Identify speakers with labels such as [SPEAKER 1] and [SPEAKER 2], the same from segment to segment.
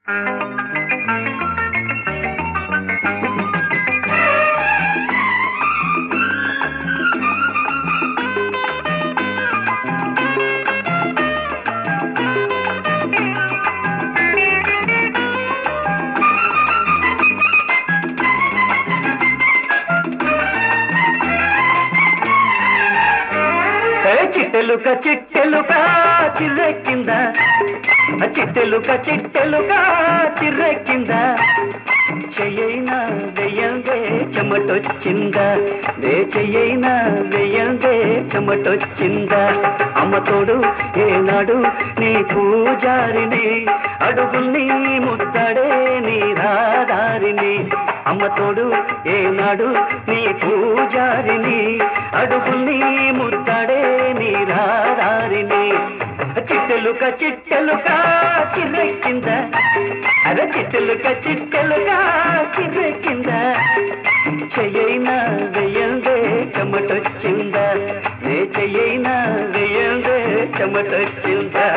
[SPEAKER 1] ఏ చిట్టెలుక చిట్టెలుక చిర్రెక్కింద చిట్టెలుక చిట్టెలుక చిర్రెక్కింద చెయ్యైనా వెయ్యందే చెమటొచ్చిందా they చెయ్యైనా వెయ్యందే చెమటొచ్చిందా అమ్మ తోడు ఏనాడు నీ పూజారిని అడుగుల్ని ముద్దడే నీ రాదారిని అమ్మ తోడు ఏనాడు నీ పూజారిని అడుగుల్ని ముద్దడే నీ రాదారిని చిట్టెలుక చిట్టెలుక చిర్రెక్కింద అర చిట్టెలుక చిట్టెలుక చిర్రెక్కింద చెయ్యైనా వెయ్యందే చెమటొచ్చిందా నే చెయ్యైనా వెయ్యందే చెమటొచ్చిందా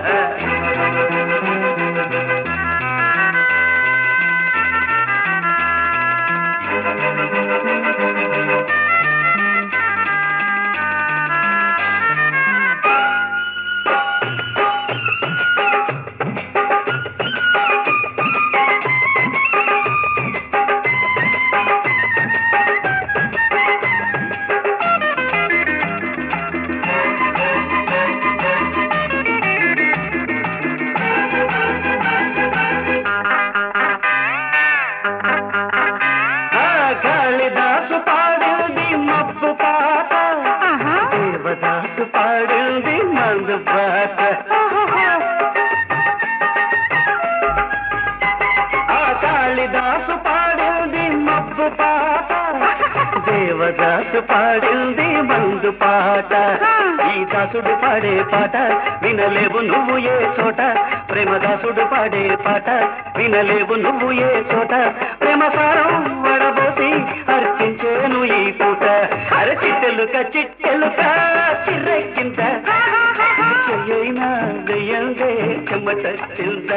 [SPEAKER 1] ఆ కాళిదాసు పాడింది మబ్బు పాట దేవదాసు పాడింది మందు పాట ఆ కాళిదాసు పాడింది మబ్బు పాట దేవదాసు పాడింది మందు పాట ఈ దాసుడు పాడే పాట వినలేవు నువ్వు ఏ చోట ప్రేమదాసుడు పాడే పాట వినలేవు నువ్వు ఏ చోట ప్రేమ సారం వడబోసి అర్పించేను ఈ పూట అర చిట్టెలుక చిట్టెలుక చిర్రెక్కింత చెయ్యైనా వెయ్యందే చెమట చింత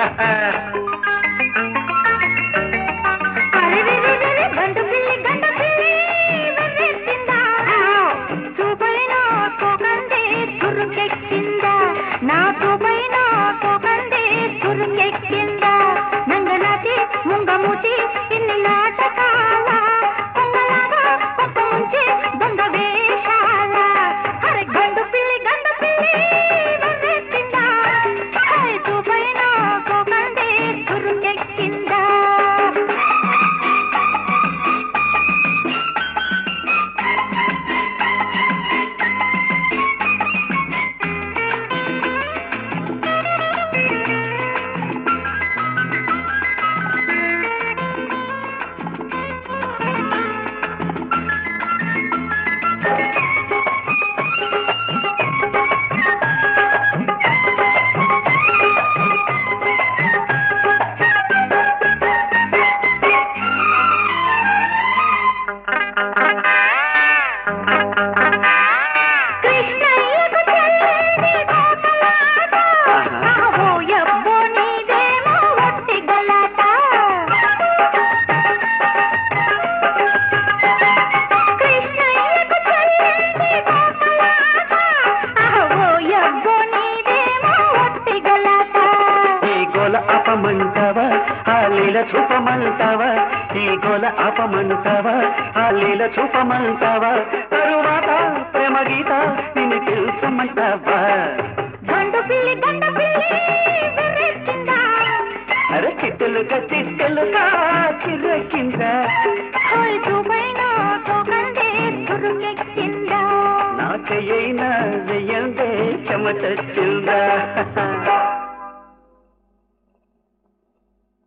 [SPEAKER 2] అరెరెరెరెరె, గండు పిల్లి, గండు పిల్లి, వెర్రెత్తిందా? చూపైన సోకందే చురుకెక్కిందా? నా చూపైన సోకందే చురుకెక్కిందా? నంగనాచి, ముంగమూచి, ఇన్ని నాటకాల పొంగలాగా కొత్త ముంచి దొంగ వేషాల అరె గండు పిల్లి గండు పిల్లి వెర్రెత్తిందా? హాయ్ చూపైన సోకందే చురుకెక్కిందా కృష్ణయ్యకు చెల్లింది కోకలాట. ఆహో యబ్బో నీదేమో వట్టి గలాట. కృష్ణయ్యకు చెల్లింది కోకలాట. ఆహో యబ్బో నీదేమో వట్టి గలాట.
[SPEAKER 1] ఈ గోల అపమంటావా ఆ లీల చూపమంటావా ఈ గోల అపమంటావా ఆ లీల చూపమంటావా తరువాత ప్రేమ గీత నిన్ను తెలుసమంటావా
[SPEAKER 2] గండు పిల్లి గండు పిల్లి వెర్రెత్తిందా?
[SPEAKER 1] అరే చిట్టెలుక చిట్టెలుక చిర్రెక్కింద
[SPEAKER 2] హాయ్ చూపైన సోకందే చురుకెక్కిందా
[SPEAKER 1] నా చెయ్యైనా వెయ్యందే చెమటొచ్చిందా